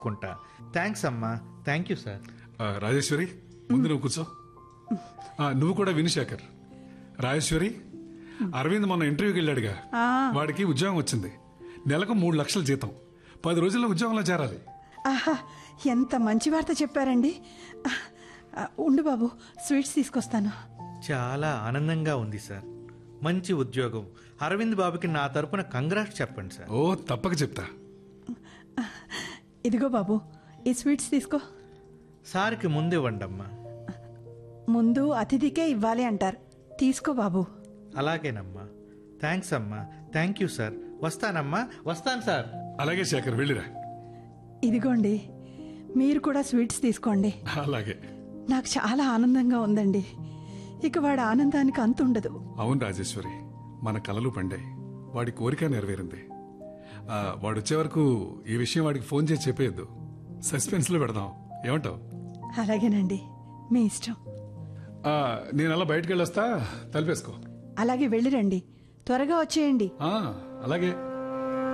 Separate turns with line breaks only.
కుంటా థ్యాంక్స్ అమ్మా thank you sir
ఆ, రాజేశ్వరి ముందు నువ్వు కూర్చో ఆ, నువ్వు కూడా విను శేఖర్ రాజేశ్వరి అరవింద్ మొన్న ఇంటర్వ్యూకి వెళ్ళాడుగా వాడికి ఉద్యోగం వచ్చింది నెలకు మూడు లక్షల జీతం పది రోజుల్లో ఉద్యోగంలో చేరాలి
ఆహా ఎంత మంచి వార్త చెప్పారండి ఆ, ఆ, ఉండు బాబు స్వీట్స్ తీసుకొస్తాను
చాలా ఆనందంగా ఉంది సార్ మంచి ఉద్యోగం అరవింద్ బాబుకి నా తరపున కంగ్రాట్స్ చెప్పండి సార్
ఓ తప్పక చెప్తా
ఇదిగో బాబు ఈ స్వీట్స్ తీసుకో
సార్కి ముందు ఇవ్వండి అమ్మా
ముందు అతిథికే ఇవ్వాలి అంటారు తీసుకో బాబు
అలాగేనమ్మా థ్యాంక్స్ అమ్మా థ్యాంక్ యూ సార్ వస్తానమ్మా వస్తాను సార్
అలాగే శేఖర్ వెళ్ళిరా
ఇదిగోండి మీరు కూడా స్వీట్స్ తీసుకోండి
అలాగే
నాకు చాలా ఆనందంగా ఉందండి ఇక వాడి ఆనందానికి అంతు ఉండదు
అవును రాజేశ్వరి మన కలలు పండాయి వాడి కోరిక నెరవేరింది ఆ, వాడు వచ్చే వరకు ఈ విషయం వాడికి ఫోన్ చేసి చెప్పేయద్దు సస్పెన్స్ లో పెడదాం ఏమంటావు
అలాగేనండి మీ ఇష్టం
ఆ, నేను అలా బయటకు వెళ్ళొస్తా తలిపేసుకో
అలాగే వెళ్ళిరండి త్వరగా వచ్చేయండి
ఆ, అలాగే